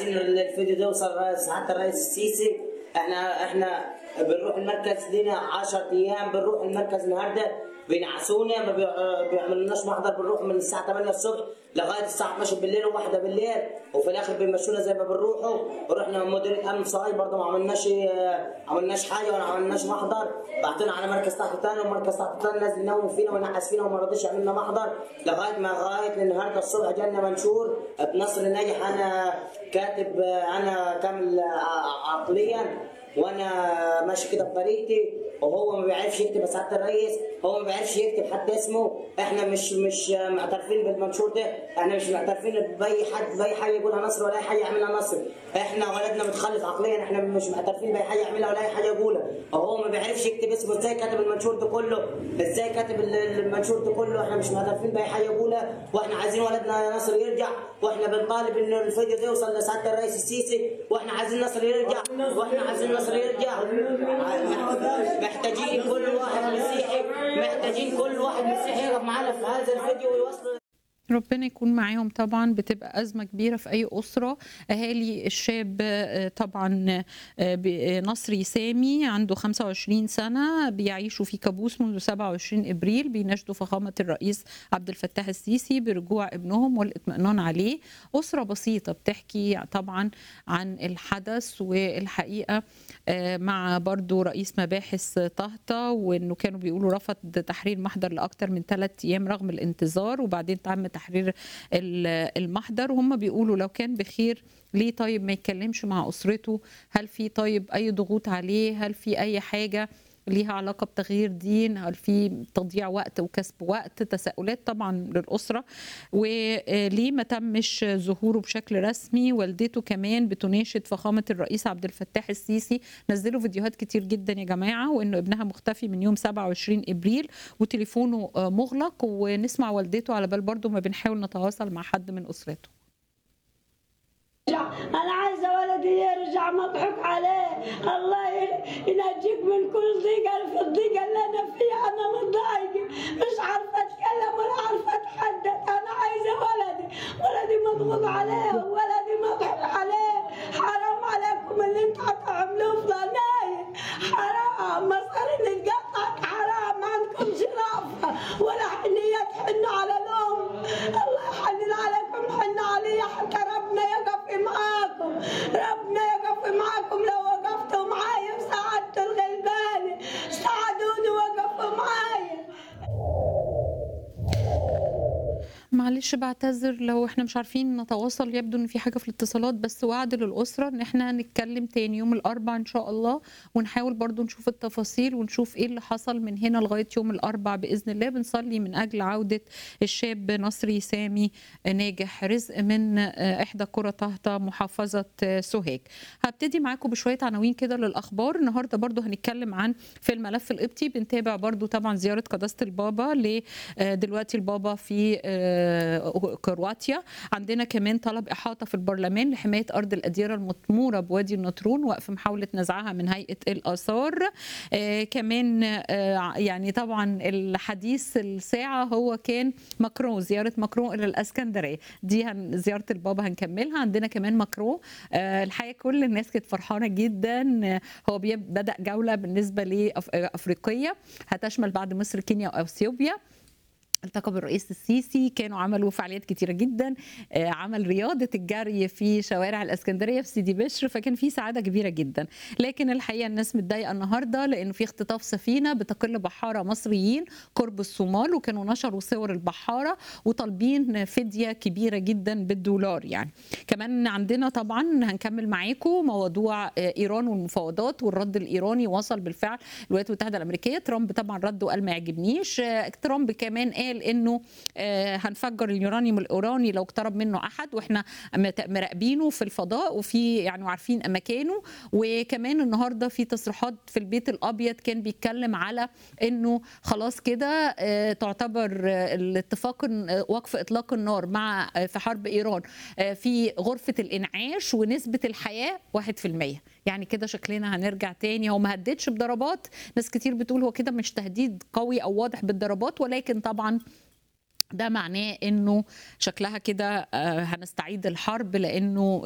عايزين الفيديو ده يوصل سعاده الرئيس السيسي احنا احنا بنروح المركز لينا 10 ايام بنروح المركز النهارده بينعسونا ما بي- بيعملولناش محضر بنروح من الساعه 8 الصبح لغايه الساعه 12 بالليل وواحده بالليل وفي الاخر بيمشونا زي ما بنروحوا ورحنا مديريه امن صعيد برضه ما عملناش اه، عملناش حاجه ولا عملناش محضر بعتنا على مركز تحت تاني ومركز تحت تاني نازل ينوم فينا ونعس فينا وما رضيش يعمل لنا محضر لغايه ما لغايه النهارده الصبح جالنا منشور بنصر ناجح انا كاتب اه، انا كامل اه، عقليا وانا ماشي كده بطريقتي وهو ما بيعرفش يكتب يا سعاده الرئيس هو ما بيعرفش يكتب حتى اسمه احنا مش مش معترفين بالمنشور ده احنا مش معترفين باي حد باي حاجه يقولها نصر ولا اي حاجه يعملها نصر احنا ولدنا متخلف عقليا احنا مش معترفين باي حاجه يعملها ولا اي حاجه يقولها هو ما بيعرفش يكتب اسمه ازاي كاتب المنشور ده كله ازاي كاتب ال- المنشور ده كله احنا مش معترفين باي حاجه يقولها واحنا عايزين ولدنا نصر يرجع واحنا بنطالب ان الفيديو ده يوصل لسعاده الرئيس السيسي واحنا عايزين نصر يرجع واحنا عايزين نصر يرجع محتاجين كل واحد مسيحي محتاجين كل واحد مسيحي يقف معانا في هذا الفيديو ويوصل ربنا يكون معاهم طبعا بتبقى أزمة كبيرة في أي أسرة أهالي الشاب آه، طبعا آه، ب- آه، نصري سامي عنده 25 سنة بيعيشوا في كابوس منذ 27 إبريل بيناشدوا فخامة الرئيس عبد الفتاح السيسي برجوع ابنهم والاطمئنان عليه أسرة بسيطة بتحكي طبعا عن الحدث والحقيقة آه، مع برضو رئيس مباحث طهطا وانه كانوا بيقولوا رفض تحرير محضر لاكثر من ثلاث ايام رغم الانتظار وبعدين تم تحرير ال- المحضر وهم بيقولوا لو كان بخير ليه طيب ما يتكلمش مع اسرته هل في طيب اي ضغوط عليه هل في اي حاجه ليها علاقه بتغيير دين هل في تضييع وقت وكسب وقت تساؤلات طبعا للاسره وليه ما تمش ظهوره بشكل رسمي والدته كمان بتناشد فخامه الرئيس عبد الفتاح السيسي نزلوا فيديوهات كتير جدا يا جماعه وانه ابنها مختفي من يوم 27 ابريل وتليفونه آه، مغلق ونسمع والدته على بال برضه ما بنحاول نتواصل مع حد من اسرته يرجع انا عايزه ولدي يرجع مضحوك عليه الله ي- ينجيك من كل ضيقه في الضيقه اللي انا فيها انا متضايقه مش عارفه اتكلم ولا عارفه اتحدث انا عايزه ولدي ولدي مضغوط عليه ولدي مضحوك عليه حرام عليكم اللي انتوا هتعملوه في ضنايا حرام مصاري اللي تقطعك حرام ما عندكمش رأفة ولا حنية تحنوا على الأم الله يحنن عليكم حن علي حتى ربنا يقف معاكم ربنا يقف معاكم لو وقفتوا معايا وساعدتوا الغلبانة ساعدوني وقفوا معايا معلش بعتذر لو احنا مش عارفين نتواصل يبدو ان في حاجه في الاتصالات بس وعد للاسره ان احنا نتكلم تاني يوم الاربع ان شاء الله ونحاول برضو نشوف التفاصيل ونشوف ايه اللي حصل من هنا لغايه يوم الاربع باذن الله بنصلي من اجل عوده الشاب نصري سامي ناجح رزق من آه، احدى قرى طهطا محافظه آه، سوهاج هبتدي معاكم بشويه عناوين كده للاخبار النهارده برضو هنتكلم عن في الملف القبطي بنتابع برضو طبعا زياره قداسه البابا ل آه، دلوقتي البابا في آه، كرواتيا عندنا كمان طلب إحاطة في البرلمان لحماية أرض الأديرة المطمورة بوادي النطرون وقف محاولة نزعها من هيئة الآثار آه، كمان آه، يعني طبعا الحديث الساعة هو كان ماكرون زيارة ماكرون إلى الإسكندرية دي هن زيارة البابا هنكملها عندنا كمان ماكرون آه، الحقيقة كل الناس كانت فرحانة جدا آه، هو بي- بدأ جولة بالنسبة لأفريقية هتشمل بعد مصر كينيا وأثيوبيا التقى بالرئيس السيسي كانوا عملوا فعاليات كتيره جدا آه، عمل رياضه الجري في شوارع الاسكندريه في سيدي بشر فكان في سعاده كبيره جدا لكن الحقيقه الناس متضايقه النهارده لانه في اختطاف سفينه بتقل بحاره مصريين قرب الصومال وكانوا نشروا صور البحاره وطالبين فديه كبيره جدا بالدولار يعني كمان عندنا طبعا هنكمل معاكم موضوع آه، ايران والمفاوضات والرد الايراني وصل بالفعل الولايات المتحده الامريكيه ترامب طبعا رد وقال ما يعجبنيش آه، ترامب كمان قال انه آه، هنفجر اليورانيوم الايراني لو اقترب منه احد واحنا مت- مراقبينه في الفضاء وفي يعني عارفين مكانه وكمان النهارده في تصريحات في البيت الابيض كان بيتكلم على انه خلاص كده آه، تعتبر آه، الاتفاق آه، وقف اطلاق النار مع آه، في حرب ايران آه، في غرفه الانعاش ونسبه الحياه 1% يعني كده شكلنا هنرجع تاني هو ما هددش بضربات ناس كتير بتقول هو كده مش تهديد قوي او واضح بالضربات ولكن طبعا ده معناه انه شكلها كده آه، هنستعيد الحرب لانه